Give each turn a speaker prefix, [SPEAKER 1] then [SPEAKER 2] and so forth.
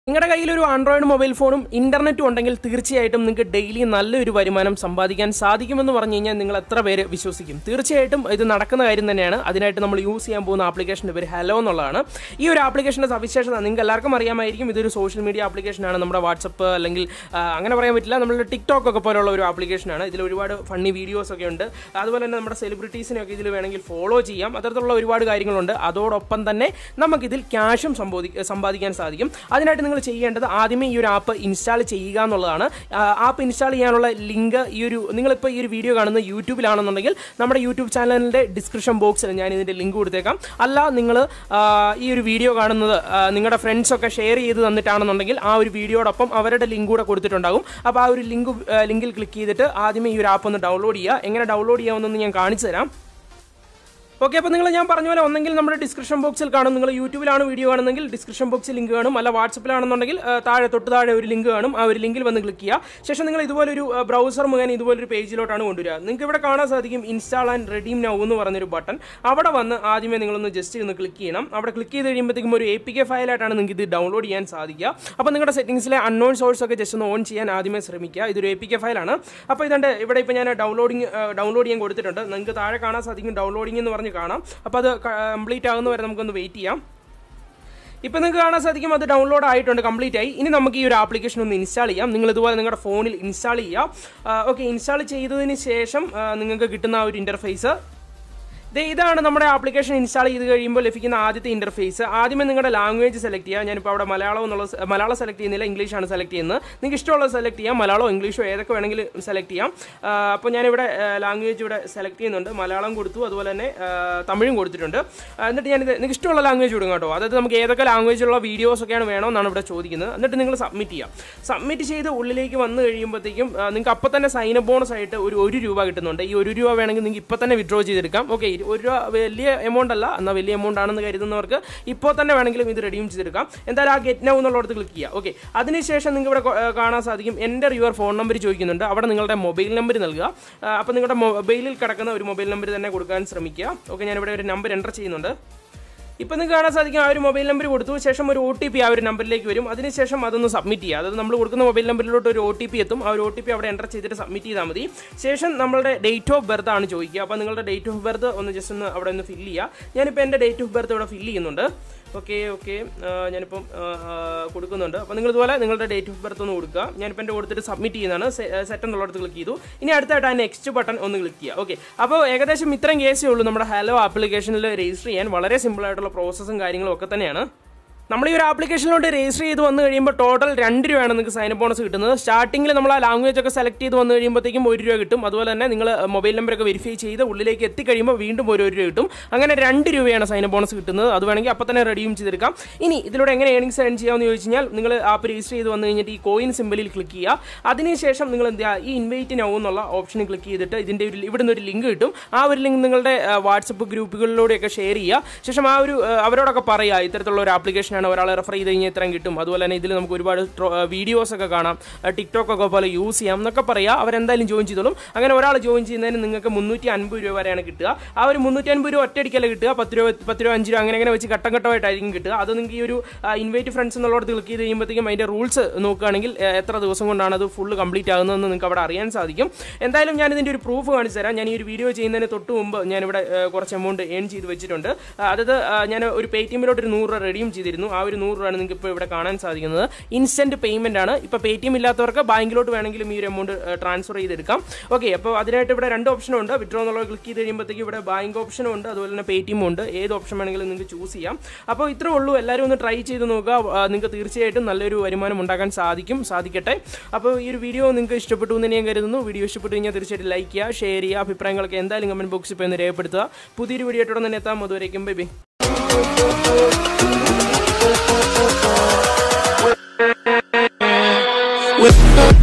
[SPEAKER 1] നിങ്ങളുടെ കയ്യിൽ ഒരു ആൻഡ്രോയിഡ് മൊബൈൽ ഫോണും ഇന്റർനെറ്റും ഉണ്ടെങ്കിൽ തീർച്ചയായിട്ടും നിങ്ങൾക്ക് ഡെയിലി നല്ലൊരു വരുമാനം സമ്പാദിക്കാൻ സാധിക്കുമെന്ന് പറഞ്ഞു കഴിഞ്ഞാൽ നിങ്ങൾ എത്ര പേര് വിശ്വസിക്കും തീർച്ചയായിട്ടും ഇത് നടക്കുന്ന കാര്യം തന്നെയാണ് അതിനായിട്ട് നമ്മൾ യൂസ് ചെയ്യാൻ പോകുന്ന ആപ്ലിക്കേഷൻ്റെ പേര് ഹലോ എന്നുള്ളതാണ് ഈ ഒരു ആപ്ലിക്കേഷൻ്റെ സവിശേഷത നിങ്ങൾക്ക് എല്ലാവർക്കും അറിയാമായിരിക്കും ഇതൊരു സോഷ്യൽ മീഡിയ ആപ്ലിക്കേഷനാണ് നമ്മുടെ വാട്സപ്പ് അല്ലെങ്കിൽ ആ, അങ്ങനെ പറയാൻ പറ്റില്ല നമ്മുടെ ടിക്ടോക്ക് ഒക്കെ പോലുള്ള ഒരു ആപ്ലിക്കേഷനാണ് ഇതിൽ ഒരുപാട് ഫണ്ണി വീഡിയോസ് ഒക്കെ ഉണ്ട് അതുപോലെ തന്നെ നമ്മുടെ സെലിബ്രിറ്റീസിനെയൊക്കെ ഇതിൽ വേണമെങ്കിൽ ഫോളോ ചെയ്യാം അത്തരത്തിലുള്ള ഒരുപാട് കാര്യങ്ങളുണ്ട് അതോടൊപ്പം തന്നെ നമുക്കിതിൽ ക്യാഷും സമ്പാദി സമ്പാദിക്കാൻ സാധിക്കും അതിനായിട്ട് നിങ്ങൾ ചെയ്യേണ്ടത് ആദ്യമേ ഈ ഒരു ആപ്പ് ഇൻസ്റ്റാൾ ചെയ്യുക എന്നുള്ളതാണ് ആപ്പ് ഇൻസ്റ്റാൾ ചെയ്യാനുള്ള ലിങ്ക് ഈ ഒരു നിങ്ങളിപ്പോൾ ഈ ഒരു വീഡിയോ കാണുന്ന യൂട്യൂബിലാണെന്നുണ്ടെങ്കിൽ നമ്മുടെ യൂട്യൂബ് ചാനലിൻ്റെ ഡിസ്ക്രിപ്ഷൻ ബോക്സിൽ ഞാൻ ഇതിൻ്റെ ലിങ്ക് കൊടുത്തേക്കാം അല്ല നിങ്ങൾ ഈ ഒരു വീഡിയോ കാണുന്നത് ആ, നിങ്ങളുടെ ഫ്രണ്ട്സൊക്കെ ഷെയർ ചെയ്ത് തന്നിട്ടാണെന്നുണ്ടെങ്കിൽ ആ ഒരു വീഡിയോടൊപ്പം അവരുടെ ലിങ്ക് കൂടെ കൊടുത്തിട്ടുണ്ടാകും അപ്പോൾ ആ ഒരു ലിങ്ക് ലിങ്കിൽ ക്ലിക്ക് ചെയ്തിട്ട് ആദ്യമേ ഈ ഒരു ആപ്പ് ഒന്ന് ഡൗൺലോഡ് ചെയ്യുക എങ്ങനെ ഡൗൺലോഡ് ചെയ്യാമെന്നൊന്ന് ഞാൻ കാണിച്ചു തരാം ഓക്കെ അപ്പോൾ നിങ്ങൾ ഞാൻ പറഞ്ഞ പോലെ ഒന്നെങ്കിൽ നമ്മുടെ ഡിസ്ക്രിപ്ഷൻ ബോക്സിൽ കാണും നിങ്ങൾ യൂട്യൂബിലാണ് വീഡിയോ കാണുന്നെങ്കിൽ ഡിസ്ക്രിപ്ഷൻ ബോക്സിൽ ലിങ്ക് കാണും അല്ല വാട്സപ്പിലാണെന്നുണ്ടെങ്കിൽ ആ, താഴെ തൊട്ട് താഴെ ഒരു ലിങ്ക് കാണും ആ ഒരു ലിങ്കിൽ വന്ന് ക്ലിക്ക് ചെയ്യുക ശേഷം നിങ്ങൾ ഇതുപോലൊരു ബ്രൗസർ മുഖേന ഇതുപോലൊരു പേജിലോട്ടാണ് കൊണ്ടുവരിക നിങ്ങൾക്ക് ഇവിടെ കാണാൻ സാധിക്കും ഇൻസ്റ്റാൾ ആൻഡ് റെഡീം നൗ എന്ന് പറഞ്ഞൊരു ബട്ടൺ അവിടെ വന്ന് ആദ്യമേ നിങ്ങളൊന്ന് ജസ്റ്റ് ഒന്ന് ക്ലിക്ക് ചെയ്യണം അവിടെ ക്ലിക്ക് ചെയ്ത് കഴിയുമ്പോഴത്തേക്കും ഒരു എ പി കെ ഫയലായിട്ടാണ് നിങ്ങൾക്ക് ഇത് ഡൗൺലോഡ് ചെയ്യാൻ സാധിക്കുക അപ്പോൾ നിങ്ങളുടെ സെറ്റിംഗ്സിലെ അൺനോൺ സോഴ്സ് ഒക്കെ ജസ്റ്റ് ഒന്ന് ഓൺ ചെയ്യാൻ ആദ്യമേ ശ്രമിക്കുക ഇതൊരു എ പി കെ ഫയലാണ് അപ്പോൾ ഇതുണ്ട് ഇവിടെ ഇപ്പോൾ ഞാൻ ഡൗൺലോഡിങ് ഡൗൺലോഡ് ചെയ്യാൻ കൊടുത്തിട്ടുണ്ട് നിങ്ങൾക്ക് താഴെ കാണാൻ സാധിക്കും ഡൗൺലോഡിംഗ് എന്ന് പറഞ്ഞ് കാണാം അപ്പോൾ അത് കംപ്ലീറ്റ് ആകുന്ന വരെ നമുക്കൊന്ന് വെയിറ്റ് ചെയ്യാം ഇപ്പം നിങ്ങൾക്ക് കാണാൻ സാധിക്കും അത് ഡൗൺലോഡ് ആയിട്ടുണ്ട് കംപ്ലീറ്റ് ആയി ഇനി നമുക്ക് ഈ ഒരു ആപ്ലിക്കേഷൻ ഒന്ന് ഇൻസ്റ്റാൾ ചെയ്യാം നിങ്ങൾ ഇതുപോലെ നിങ്ങളുടെ ഫോണിൽ ഇൻസ്റ്റാൾ ചെയ്യുക ഓക്കെ ഇൻസ്റ്റാൾ ചെയ്തതിന് ശേഷം ആ, നിങ്ങൾക്ക് കിട്ടുന്ന ആ ഒരു ഇൻ്റർഫേസ് ദേ ഇതാണ് നമ്മുടെ ആപ്ലിക്കേഷൻ ഇൻസ്റ്റാൾ ചെയ്ത് കഴിയുമ്പോൾ ലഭിക്കുന്ന ആദ്യത്തെ ഇന്റർഫേസ് ആദ്യമേ നിങ്ങളുടെ ലാംഗ്വേജ് സെലക്ട് ചെയ്യുക ഞാനിപ്പോൾ അവിടെ മലയാളം എന്നുള്ള സ- മലയാളം സെലക്ട് ചെയ്യുന്നില്ല ഇംഗ്ലീഷാണ് സെലക്ട് ചെയ്യുന്നത് നിങ്ങൾക്ക് ഇഷ്ടമുള്ളത് സെലക്ട് ചെയ്യാം മലയാളമോ ഇംഗ്ലീഷോ ഏതൊക്കെ വേണമെങ്കിലും സെലക്ട് ചെയ്യാം ആ, അപ്പോൾ ഞാനിവിടെ ലാംഗ്വേജ് ഇവിടെ സെലക്ട് ചെയ്യുന്നുണ്ട് മലയാളം കൊടുത്തു അതുപോലെ തന്നെ ആ, തമിഴും കൊടുത്തിട്ടുണ്ട് ആ, എന്നിട്ട് ഞാനിത് നിങ്ങൾക്ക് ഇഷ്ടമുള്ള ലാംഗ്വേജ് കൊടുക്കും കേട്ടോ അതായത് നമുക്ക് ഏതൊക്കെ ലാംഗ്വേജിലുള്ള വീഡിയോസ് ഒക്കെയാണ് വേണമെന്നാണ് ഇവിടെ ചോദിക്കുന്നത് എന്നിട്ട് നിങ്ങൾ സബ്മിറ്റ് ചെയ്യാം സബ്മിറ്റ് ചെയ്ത് ഉള്ളിലേക്ക് വന്നു കഴിയുമ്പോഴത്തേക്കും ആ, നിങ്ങൾക്ക് അപ്പോൾ തന്നെ സൈൻ അപ്പ് ബോണസ് ആയിട്ട് ഒരു ഒരു രൂപ കിട്ടുന്നുണ്ട് ഈ ഒരു രൂപ വേണമെങ്കിൽ നിങ്ങൾക്ക് ഇപ്പോൾ തന്നെ വിഡ്രോ ചെയ്തെടുക്കാം ഓക്കെ ഒരു രൂപ വലിയ എമൗണ്ട് അല്ല എന്നാൽ വലിയ എമൗണ്ട് ആണെന്ന് കരുതുന്നവർക്ക് ഇപ്പോൾ തന്നെ വേണമെങ്കിലും ഇത് റെഡീം ചെയ്തെടുക്കാം എന്തായാലും ആ ഗെറ്റ് നൗ എന്നുള്ളിടത്ത് ക്ലിക്ക് ചെയ്യുക ഓക്കെ അതിനുശേഷം നിങ്ങൾക്ക് ഇവിടെ കൊ- ആ, കാണാൻ സാധിക്കും എൻ്റെ യുവർ ഫോൺ നമ്പർ ചോദിക്കുന്നുണ്ട് അവിടെ നിങ്ങളുടെ മൊബൈൽ നമ്പർ നൽകുക അപ്പോൾ നിങ്ങളുടെ മൊബൈലിൽ കിടക്കുന്ന ഒരു മൊബൈൽ നമ്പർ തന്നെ കൊടുക്കാൻ ശ്രമിക്കുക ഓക്കെ ഞാനിവിടെ ഒരു നമ്പർ എൻ്റർ ചെയ്യുന്നുണ്ട് ഇപ്പം നിങ്ങൾക്ക് കാണാൻ സാധിക്കും ആ ഒരു മൊബൈൽ നമ്പർ കൊടുത്തു ശേഷം ഒരു ഒ ടി പി ആ ഒരു നമ്പറിലേക്ക് വരും അതിനുശേഷം അതൊന്ന് സബ്മിറ്റ് ചെയ്യുക അതായത് നമ്മൾ കൊടുക്കുന്ന മൊബൈൽ നമ്പറിലോട്ട് ഒരു ഒ ടി പി എത്തും ആ ഒരു ഒ ടി പി അവിടെ എൻ്റർ ചെയ്തിട്ട് സബ്മിറ്റ് ചെയ്താൽ മതി ശേഷം നമ്മളുടെ ഡേറ്റ് ഓഫ് ബർത്ത് ആണ് ചോദിക്കുക അപ്പോൾ നിങ്ങളുടെ ഡേറ്റ് ഓഫ് ബർത്ത് ഒന്ന് ജസ്റ്റ് ഒന്ന് അവിടെ ഒന്ന് ഫില്ല് ചെയ്യുക ഞാനിപ്പോൾ എൻ്റെ ഡേറ്റ് ഓഫ് ബർത്ത് ഇവിടെ ഫില്ല് ചെയ്യുന്നുണ്ട് ഓക്കെ ഓക്കെ ഞാനിപ്പം ആ, ആ, കൊടുക്കുന്നുണ്ട് അപ്പോൾ നിങ്ങൾ ഇതുപോലെ നിങ്ങളുടെ ഡേറ്റ് ഓഫ് ബർത്ത് ഒന്ന് കൊടുക്കുക ഞാനിപ്പോൾ എൻ്റെ കൊടുത്തിട്ട് സബ്മിറ്റ് ചെയ്യുന്നതാണ് സെറ്റ് എന്നുള്ളിടത്ത് ക്ലിക്ക് ചെയ്തു ഇനി അടുത്തായിട്ട് ആ നെക്സ്റ്റ് ബട്ടൺ ഒന്ന് ക്ലിക്ക് ചെയ്യുക ഓക്കെ അപ്പോൾ ഏകദേശം ഇത്രയും കേസേ ഉള്ളൂ നമ്മുടെ ഹലോ ആപ്ലിക്കേഷനിൽ രജിസ്റ്റർ ചെയ്യാൻ വളരെ സിമ്പിൾ ആയിട്ടുള്ള പ്രോസസ്സും കാര്യങ്ങളും ഒക്കെ തന്നെയാണ് നമ്മൾ ഈ ഒരു ആപ്ലിക്കേഷനിലോട്ട് രജിസ്റ്റർ ചെയ്ത് വന്നു കഴിയുമ്പോൾ ടോട്ടൽ രണ്ട് രൂപയാണ് നിങ്ങൾക്ക് സൈൻ ബോണസ് കിട്ടുന്നത് സ്റ്റാർട്ടിങ്ങിൽ നമ്മൾ ആ ലാംഗ്വേജ് ഒക്കെ സെലക്ട് ചെയ്ത് വന്നു കഴിയുമ്പോഴത്തേക്കും ഒരു രൂപ കിട്ടും അതുപോലെ തന്നെ നിങ്ങൾ മൊബൈൽ നമ്പറൊക്കെ വെരിഫൈ ചെയ്ത് ഉള്ളിലേക്ക് എത്തിക്കഴിയുമ്പോൾ വീണ്ടും ഒരു ഒരു രൂപ കിട്ടും അങ്ങനെ രണ്ട് രൂപയാണ് സൈൻ ബോണസ് കിട്ടുന്നത് അത് വേണമെങ്കിൽ അപ്പോൾ തന്നെ റെഡീം ചെയ്തെടുക്കാം ഇനി ഇതിലൂടെ എങ്ങനെ ഏണിങ്സ് ഏൺ ചെയ്യാമെന്ന് ചോദിച്ചു കഴിഞ്ഞാൽ നിങ്ങൾ ആപ്പ് രജിസ്റ്റർ ചെയ്ത് വന്നു കഴിഞ്ഞിട്ട് ഈ കോയിൻ സിമ്പിളിൽ ക്ലിക്ക് ചെയ്യുക അതിനുശേഷം നിങ്ങൾ എന്ത് ചെയ്യുക ഈ ഇൻവൈറ്റ് നൗ എന്നുള്ള ഓപ്ഷനിൽ ക്ലിക്ക് ചെയ്തിട്ട് ഇതിൻ്റെ ഒരു ഇവിടുന്ന് ഒരു ലിങ്ക് കിട്ടും ആ ഒരു ലിങ്ക് നിങ്ങളുടെ വാട്സപ്പ് ഗ്രൂപ്പുകളിലൂടെയൊക്കെ ഷെയർ ചെയ്യുക ശേഷം ആ ഒരു ആ, അവരോടൊക്കെ പറയുക ഇത്തരത്തിലുള്ള ഒരു ആപ്ലിക്കേഷനാണ് ഒരാളെ റെഫർ ചെയ്ത് കഴിഞ്ഞാൽ ഇത്രയും കിട്ടും അതുപോലെ തന്നെ ഇതിൽ നമുക്ക് ഒരുപാട് വീഡിയോസ് ഒക്കെ കാണാം ടിക്ടോക്ക് ഒക്കെ പോലെ യൂസ് ചെയ്യാം എന്നൊക്കെ പറയുക അവരെന്തായാലും ജോയിൻ ചെയ്തോളും അങ്ങനെ ഒരാൾ ജോയിൻ ചെയ്യുന്നതിന് നിങ്ങൾക്ക് മുന്നൂറ്റി അൻപത് രൂപ വരെയാണ് കിട്ടുക ആ ഒരു മുന്നൂറ്റി അൻപത് രൂപ ഒറ്റയടിക്കല്ല കിട്ടുക പത്ത് രൂപ പത്ത് രൂപ അഞ്ച് രൂപ അങ്ങനെ അങ്ങനെ വെച്ച് ഘട്ടം ഘട്ടമായിട്ടായിരിക്കും കിട്ടുക അത് നിങ്ങൾക്ക് ഈ ഒരു ഇൻവൈറ്റ് ഫ്രണ്ട്സ് എന്നുള്ളടത്ത് ക്ലിക്ക് ചെയ്ത് കഴിയുമ്പോഴത്തേക്കും അതിൻ്റെ റൂൾസ് നോക്കുകയാണെങ്കിൽ ആ, എത്ര ദിവസം കൊണ്ടാണ് അത് ഫുള്ള് കംപ്ലീറ്റ് ആകുന്നതെന്ന് നിങ്ങൾക്ക് അവിടെ അറിയാൻ സാധിക്കും എന്തായാലും ഞാൻ ഇതിൻ്റെ ഒരു പ്രൂഫ് കാണിച്ചു തരാം ഞാൻ ഈ ഒരു വീഡിയോ ചെയ്യുന്നതിന് തൊട്ട് മുമ്പ് ഞാനിവിടെ ആ, കുറച്ച് എമൗണ്ട് ഏൺ ചെയ്ത് വെച്ചിട്ടുണ്ട് ആ, അതായത് ആ, ഞാൻ ഒരു പേ ടി എമ്മിലോട്ട് ഒരു നൂറ് രൂപ റെഡീം ചെയ്തിരുന്നു ആ ഒരു നൂറ് രൂപയാണ് നിങ്ങൾക്ക് ഇപ്പോൾ ഇവിടെ കാണാൻ സാധിക്കുന്നത് ഇൻസ്റ്റന്റ് പേയ്മെന്റ് ആണ് ഇപ്പോൾ പേ ടി എം ഇല്ലാത്തവർക്ക് ബാങ്കിലോട്ട് വേണമെങ്കിലും ഈ ഒരു എമൗണ്ട് ട്രാൻസ്ഫർ ചെയ്തെടുക്കാം ഓക്കെ അപ്പോൾ അതിനായിട്ട് ഇവിടെ രണ്ട് ഓപ്ഷനും ഉണ്ട് വിഡ്രോ എന്നുള്ളത് ക്ലിക്ക് ചെയ്ത് കഴിയുമ്പോഴത്തേക്ക് ഇവിടെ ബാങ്ക് ഓപ്ഷനും ഉണ്ട് അതുപോലെ തന്നെ പേ ടി എം ഉണ്ട് ഏത് ഓപ്ഷൻ വേണമെങ്കിലും നിങ്ങൾക്ക് ചൂസ് ചെയ്യാം അപ്പോൾ ഇത്രേ ഉള്ളൂ എല്ലാവരും ഒന്ന് ട്രൈ ചെയ്ത് നോക്കുക ആ, നിങ്ങൾക്ക് തീർച്ചയായിട്ടും നല്ലൊരു വരുമാനം ഉണ്ടാക്കാൻ സാധിക്കും സാധിക്കട്ടെ അപ്പോൾ ഈ ഒരു വീഡിയോ നിങ്ങൾക്ക് ഇഷ്ടപ്പെട്ടു എന്ന് ഞാൻ കരുതുന്നു വീഡിയോ ഇഷ്ടപ്പെട്ടു കഴിഞ്ഞാൽ തീർച്ചയായിട്ടും ലൈക്ക് ചെയ്യുക ഷെയർ ചെയ്യുക അഭിപ്രായങ്ങളൊക്കെ എന്തായാലും കമന്റ് ബോക്സിൽ പോയി ഒന്ന് രേഖപ്പെടുത്തുക പുതിയൊരു വീഡിയോ ആയിട്ട് തന്നെ എത്താം അതുവരേക്കും ബൈ
[SPEAKER 2] With